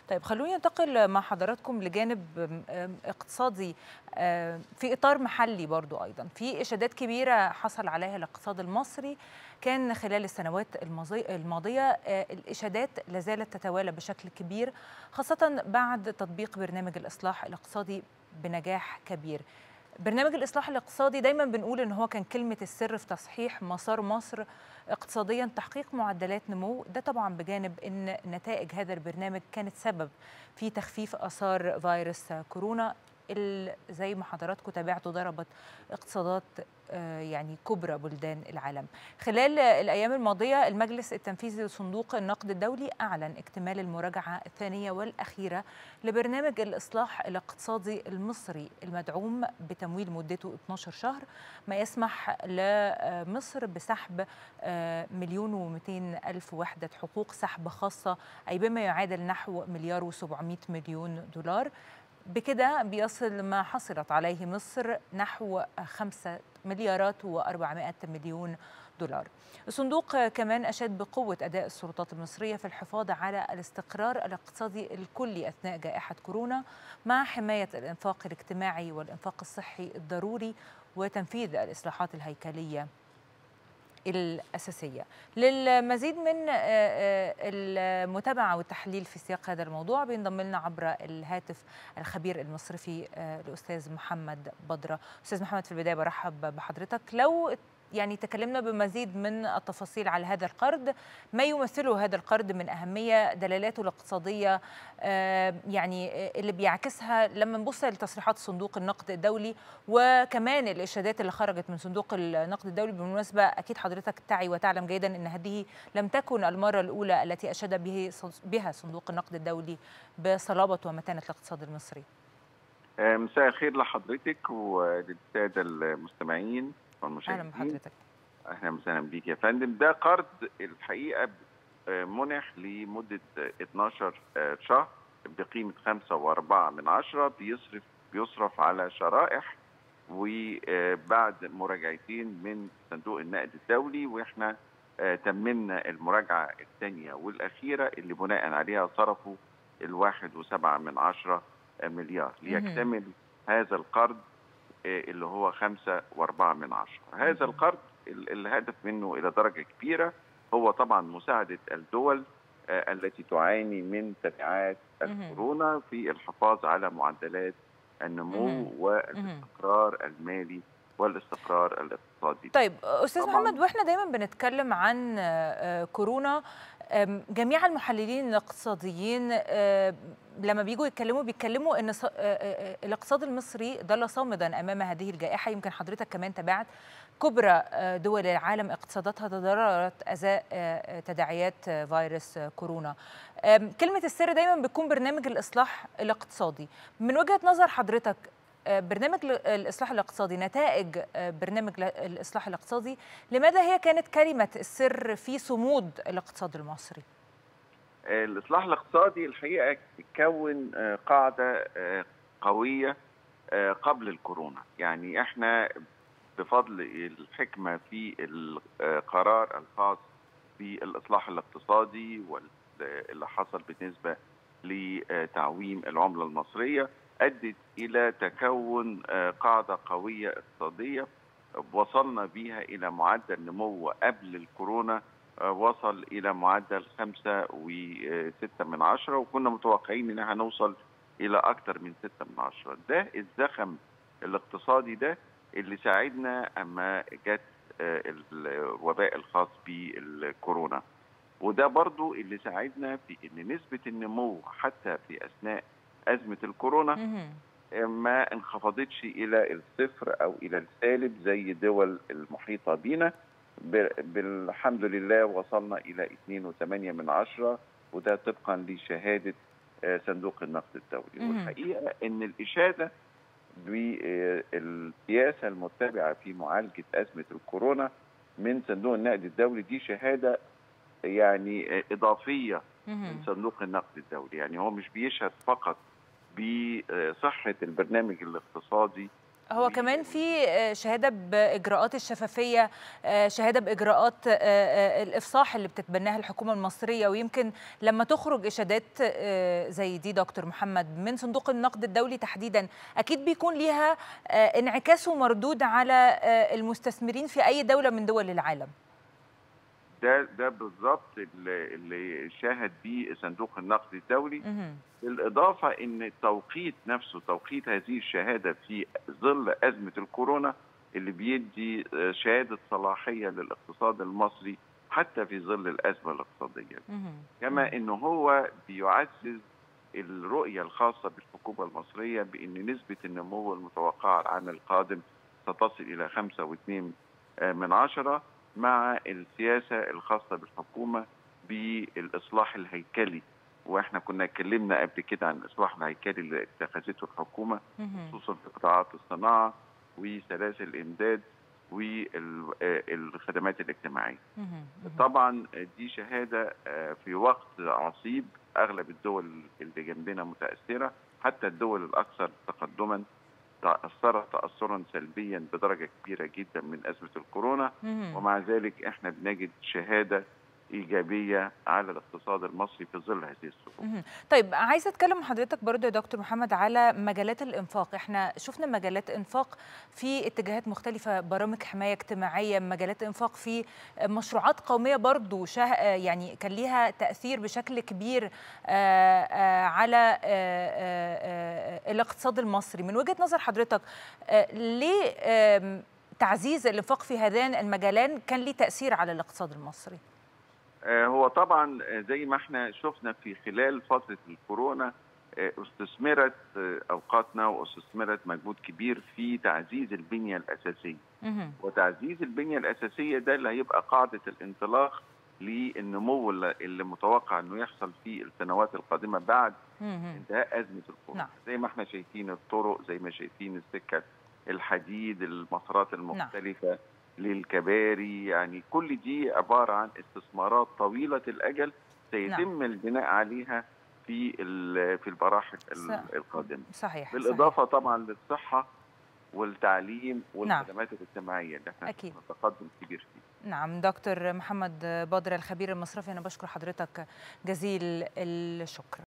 طيب خلوني انتقل مع حضراتكم لجانب اقتصادي في اطار محلي برضو ايضا في اشادات كبيره حصل عليها الاقتصاد المصري كان خلال السنوات الماضيه الاشادات لازالت تتوالى بشكل كبير خاصه بعد تطبيق برنامج الاصلاح الاقتصادي بنجاح كبير برنامج الإصلاح الاقتصادي دايما بنقول إن هو كان كلمة السر في تصحيح مسار مصر اقتصاديا تحقيق معدلات نمو ده طبعا بجانب إن نتائج هذا البرنامج كانت سبب في تخفيف آثار فيروس كورونا زي ما حضراتكم تابعتوا ضربت اقتصادات يعني كبرى بلدان العالم خلال الأيام الماضية المجلس التنفيذي لصندوق النقد الدولي أعلن اكتمال المراجعة الثانية والأخيرة لبرنامج الإصلاح الاقتصادي المصري المدعوم بتمويل مدته 12 شهر ما يسمح لمصر بسحب مليون و200 ألف وحدة حقوق سحب خاصة أي بما يعادل نحو مليار و700 مليون دولار بكده بيصل ما حصلت عليه مصر نحو 5 مليارات و400 مليون دولار الصندوق كمان أشاد بقوة أداء السلطات المصرية في الحفاظ على الاستقرار الاقتصادي الكلي أثناء جائحة كورونا مع حماية الإنفاق الاجتماعي والإنفاق الصحي الضروري وتنفيذ الإصلاحات الهيكلية الأساسية للمزيد من المتابعة والتحليل في سياق هذا الموضوع بينضم لنا عبر الهاتف الخبير المصرفي الأستاذ محمد بدرة أستاذ محمد في البداية برحب بحضرتك لو يعني تكلمنا بمزيد من التفاصيل على هذا القرض ما يمثله هذا القرض من أهمية دلالاته الاقتصادية يعني اللي بيعكسها لما نبص لتصريحات صندوق النقد الدولي وكمان الإشادات اللي خرجت من صندوق النقد الدولي بالمناسبة أكيد حضرتك تعي وتعلم جيدا أن هذه لم تكن المرة الأولى التي أشاد به بها صندوق النقد الدولي بصلابة ومتانة الاقتصاد المصري مساء الخير لحضرتك وللسادة المستمعين والمشاهدين اهلا بحضرتك اهلا وسهلا بيك يا فندم ده قرض الحقيقه منح لمده 12 شهر بقيمه 5.4 من عشرة بيصرف بيصرف على شرائح وبعد مراجعتين من صندوق النقد الدولي واحنا تممنا المراجعه الثانيه والاخيره اللي بناء عليها صرفوا الواحد وسبعة من عشرة مليار ليكتمل هذا القرض اللي هو خمسة وأربعة من عشرة هذا القرض الهدف منه إلى درجة كبيرة هو طبعا مساعدة الدول التي تعاني من تبعات الكورونا في الحفاظ على معدلات النمو والاستقرار المالي والاستقرار الاقتصادي طيب استاذ محمد واحنا دايما بنتكلم عن كورونا جميع المحللين الاقتصاديين لما بيجوا يتكلموا بيتكلموا ان الاقتصاد المصري ظل صامدا امام هذه الجائحه يمكن حضرتك كمان تابعت كبرى دول العالم اقتصاداتها تضررت ازاء تداعيات فيروس كورونا كلمه السر دايما بتكون برنامج الاصلاح الاقتصادي من وجهه نظر حضرتك برنامج الإصلاح الاقتصادي نتائج برنامج الإصلاح الاقتصادي لماذا هي كانت كلمة السر في صمود الاقتصاد المصري؟ الإصلاح الاقتصادي الحقيقة كون قاعدة قوية قبل الكورونا يعني احنا بفضل الحكمة في القرار الخاص بالإصلاح الاقتصادي واللي حصل بالنسبة لتعويم العملة المصرية ادت الى تكون قاعده قويه اقتصاديه وصلنا بها الى معدل نمو قبل الكورونا وصل الى معدل خمسة وستة من عشرة وكنا متوقعين ان هنوصل الى اكثر من ستة من عشرة ده الزخم الاقتصادي ده اللي ساعدنا اما جت الوباء الخاص بالكورونا وده برضو اللي ساعدنا في ان نسبة النمو حتى في اثناء أزمة الكورونا ما انخفضتش إلى الصفر أو إلى السالب زي الدول المحيطة بنا بالحمد لله وصلنا إلى 2.8 من عشرة وده طبقا لشهادة صندوق النقد الدولي والحقيقة أن الإشادة بالسياسة المتبعة في معالجة أزمة الكورونا من صندوق النقد الدولي دي شهادة يعني إضافية من صندوق النقد الدولي يعني هو مش بيشهد فقط بصحة البرنامج الاقتصادي هو كمان في شهاده باجراءات الشفافيه شهاده باجراءات الافصاح اللي بتتبناها الحكومه المصريه ويمكن لما تخرج اشادات زي دي دكتور محمد من صندوق النقد الدولي تحديدا اكيد بيكون ليها انعكاس ومردود على المستثمرين في اي دوله من دول العالم ده ده بالظبط اللي, اللي شاهد بيه صندوق النقد الدولي بالاضافه ان التوقيت نفسه توقيت هذه الشهاده في ظل ازمه الكورونا اللي بيدي شهاده صلاحيه للاقتصاد المصري حتى في ظل الازمه الاقتصاديه كما انه هو بيعزز الرؤيه الخاصه بالحكومه المصريه بان نسبه النمو المتوقعه العام القادم ستصل الى 5.2 من عشرة مع السياسة الخاصة بالحكومة بالإصلاح الهيكلي واحنا كنا اتكلمنا قبل كده عن الإصلاح الهيكلي اللي اتخذته الحكومة خصوصا في قطاعات الصناعة وسلاسل الإمداد والخدمات الاجتماعية طبعا دي شهادة في وقت عصيب أغلب الدول اللي جنبنا متأثرة حتى الدول الأكثر تقدما تأثرت تأثرا سلبيا بدرجة كبيرة جدا من أزمة الكورونا ومع ذلك احنا بنجد شهادة إيجابية على الاقتصاد المصري في ظل هذه الظروف. طيب عايزة أتكلم حضرتك برضه يا دكتور محمد على مجالات الإنفاق، احنا شفنا مجالات إنفاق في اتجاهات مختلفة، برامج حماية اجتماعية، مجالات إنفاق في مشروعات قومية برضه شه... يعني كان ليها تأثير بشكل كبير على الاقتصاد المصري، من وجهة نظر حضرتك ليه تعزيز الإنفاق في هذين المجالين كان ليه تأثير على الاقتصاد المصري؟ هو طبعا زي ما احنا شفنا في خلال فتره الكورونا استثمرت اوقاتنا واستثمرت مجهود كبير في تعزيز البنيه الاساسيه وتعزيز البنيه الاساسيه ده اللي هيبقى قاعده الانطلاق للنمو اللي متوقع انه يحصل في السنوات القادمه بعد انتهاء ازمه الكورونا نعم. زي ما احنا شايفين الطرق زي ما شايفين السكه الحديد المسارات المختلفه نعم. للكباري يعني كل دي عبارة عن استثمارات طويلة الأجل سيتم نعم. البناء عليها في في المراحل القادمة صحيح بالإضافة صحيح. طبعا للصحة والتعليم والخدمات نعم. الاجتماعية اللي احنا أكيد. تقدم كبير فيه نعم دكتور محمد بدر الخبير المصرفي أنا بشكر حضرتك جزيل الشكر